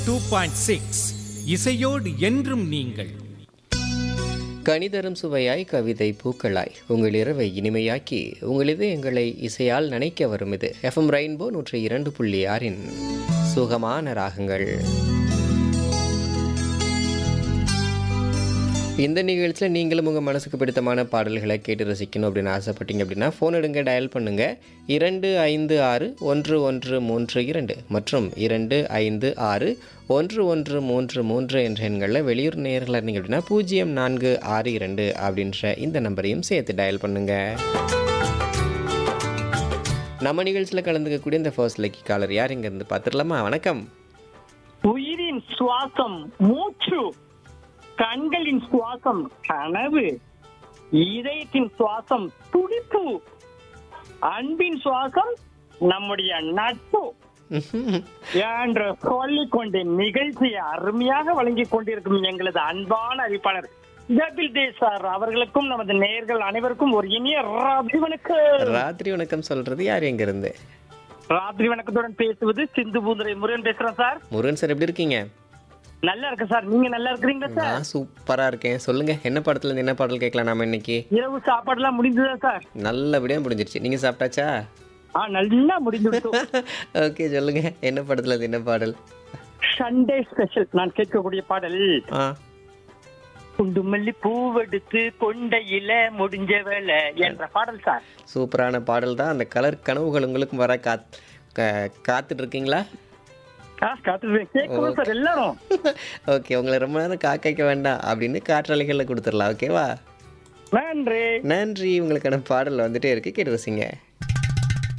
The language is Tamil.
டூ பாயிண்ட் சிக்ஸ் இசையோடு என்றும் நீங்கள் கனிதரும் சுவையாய் கவிதை பூக்களாய் உங்கள் இரவை இனிமையாக்கி உங்களது எங்களை இசையால் நனைக்க வரும் இது எஃப்எம் ரெயின்போ நூற்றி இரண்டு புள்ளி ஆறின் சுகமான ராகங்கள் இந்த நிகழ்ச்சியில் நீங்களும் உங்கள் மனசுக்கு பிடித்தமான பாடல்களை கேட்டு ரசிக்கணும் அப்படின்னு ஆசைப்பட்டீங்க அப்படின்னா ஃபோன் எடுங்க டயல் பண்ணுங்க இரண்டு ஐந்து ஆறு ஒன்று ஒன்று மூன்று இரண்டு மற்றும் இரண்டு ஐந்து ஆறு ஒன்று ஒன்று மூன்று மூன்று என்ற எண்களில் வெளியூர் நேர்களாக இருந்தீங்க அப்படின்னா பூஜ்ஜியம் நான்கு ஆறு இரண்டு அப்படின்ற இந்த நம்பரையும் சேர்த்து டயல் பண்ணுங்க நம்ம நிகழ்ச்சியில் கலந்துக்கக்கூடிய இந்த ஃபர்ஸ்ட் லக்கி காலர் யார் இங்கேருந்து பார்த்துடலாமா வணக்கம் உயிரின் சுவாசம் மூச்சு கண்களின் சுவாசம் கனவு இதயத்தின் சுவாசம் துடிப்பு அன்பின் சுவாசம் நம்முடைய நட்பு என்று சொல்லிக் கொண்டு நிகழ்ச்சியை அருமையாக வழங்கிக் கொண்டிருக்கும் எங்களது அன்பான அறிவிப்பாளர் ஜபில் தே சார் அவர்களுக்கும் நமது நேயர்கள் அனைவருக்கும் ஒரு இனிய ராத்திரி வணக்கம் ராத்திரி வணக்கம் சொல்றது யார் எங்கேருந்து ராத்திரி வணக்கத்துடன் பேசுவது சிந்து பூந்துரை முருகன் பேசுறேன் சார் முருகன் சார் எப்படி இருக்கீங்க நல்லா இருக்கு சார் நீங்க நல்லா இருக்கிறீங்களா சார் நான் சூப்பரா இருக்கேன் சொல்லுங்க என்ன படத்துல இருந்து என்ன பாடல் கேட்கலாம் நாம இன்னைக்கு இரவு சாப்பாடுலாம் முடிஞ்சதா சார் நல்லபடியா முடிஞ்சிருச்சு நீங்க சாப்பிட்டாச்சா ஆ நல்லா முடிஞ்சு ஓகே சொல்லுங்க என்ன படத்துல இருந்து என்ன பாடல் சண்டே ஸ்பெஷல் நான் கேட்கக்கூடிய பாடல் ஆ குண்டுமல்லி பூவெடுத்து கொண்டையில முடிஞ்ச வேலை என்ற பாடல் சார் சூப்பரான பாடல் தான் அந்த கலர் கனவுகள் உங்களுக்கும் வர காத் கா- காத்துட்டு இருக்கீங்களா ஆ, காத்துட்டு கேட்கணும் சார் எல்லாரும் ஓகே உங்களை ரொம்ப நேரம் காக்கைக்க வேண்டாம் அப்படின்னு காற்றாலைகளில் கொடுத்துடலாம் ஓகேவா நன்றி நன்றி உங்களுக்கான பாடல் வந்துட்டே இருக்கு கேட்டு ரசிங்க